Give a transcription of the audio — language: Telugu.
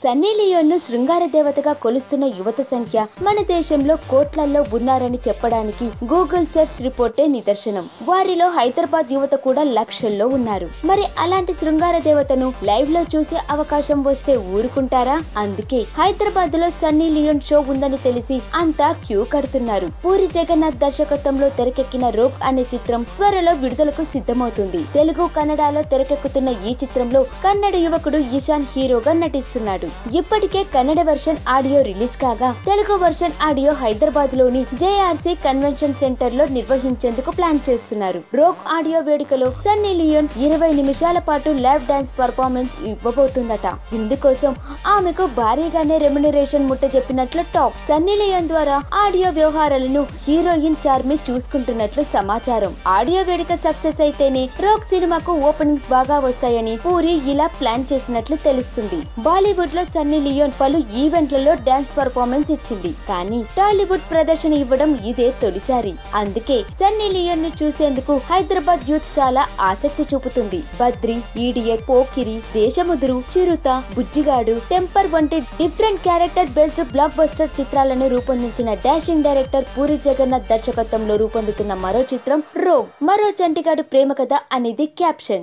సన్నీ లియోన్ శృంగార దేవతగా కొలుస్తున్న యువత సంఖ్య మన దేశంలో కోట్లల్లో ఉన్నారని చెప్పడానికి గూగుల్ సెర్చ్ రిపోర్టే నిదర్శనం వారిలో హైదరాబాద్ యువత కూడా లక్షల్లో ఉన్నారు మరి అలాంటి శృంగార దేవతను లైవ్ లో చూసే అవకాశం వస్తే ఊరుకుంటారా అందుకే హైదరాబాద్ లో సన్నీ లియోన్ షో ఉందని తెలిసి అంతా క్యూ కడుతున్నారు పూరి జగన్నాథ్ దర్శకత్వంలో తెరకెక్కిన రోగ్ అనే చిత్రం త్వరలో విడుదలకు సిద్ధమవుతుంది తెలుగు కన్నడలో తెరకెక్కుతున్న ఈ చిత్రంలో కన్నడ యువకుడు ఈశాన్ హీరోగా నటిస్తున్నాడు ఇప్పటికే కన్నడ వర్షన్ ఆడియో రిలీజ్ కాగా తెలుగు వర్షన్ ఆడియో హైదరాబాద్ లోని జేఆర్సీ కన్వెన్షన్ సెంటర్ లో నిర్వహించేందుకు ప్లాన్ చేస్తున్నారు రోక్ ఆడియో వేడుకలో సన్నీ లియోన్ ఇరవై నిమిషాల పాటు లైవ్ డాన్స్ పర్ఫార్మెన్స్ ఇవ్వబోతుందట ఇందుకోసం ఆమెకు భారీగానే రెమ్యునరేషన్ ముట్ట చెప్పినట్లు టాప్ సన్నీ లియోన్ ద్వారా ఆడియో వ్యవహారాలను హీరోయిన్ చార్మి చూసుకుంటున్నట్లు సమాచారం ఆడియో వేడుక సక్సెస్ అయితేనే రోక్ సినిమాకు ఓపెనింగ్స్ బాగా వస్తాయని పూరి ఇలా ప్లాన్ చేసినట్లు తెలుస్తుంది బాలీవుడ్ లో సన్నీ లియోన్ పలు ఈవెంట్లలో డాన్స్ పర్ఫార్మెన్స్ ఇచ్చింది కానీ టాలీవుడ్ ప్రదర్శన ఇవ్వడం ఇదే తొలిసారి అందుకే సన్నీ లియోన్ ని చూసేందుకు హైదరాబాద్ యూత్ చాలా ఆసక్తి చూపుతుంది బద్రి ఈడియట్ పోకిరి దేశముదురు చిరుత బుజ్జిగాడు టెంపర్ వంటి different character based blockbuster చిత్రాలను రూపొందించిన డాషింగ్ డైరెక్టర్ పూరి జగన్నాథ్ దర్శకత్వంలో రూపొందుతున్న మరో చిత్రం రోగ్ మరో చంటిగాడు ప్రేమ కథ అనేది క్యాప్షన్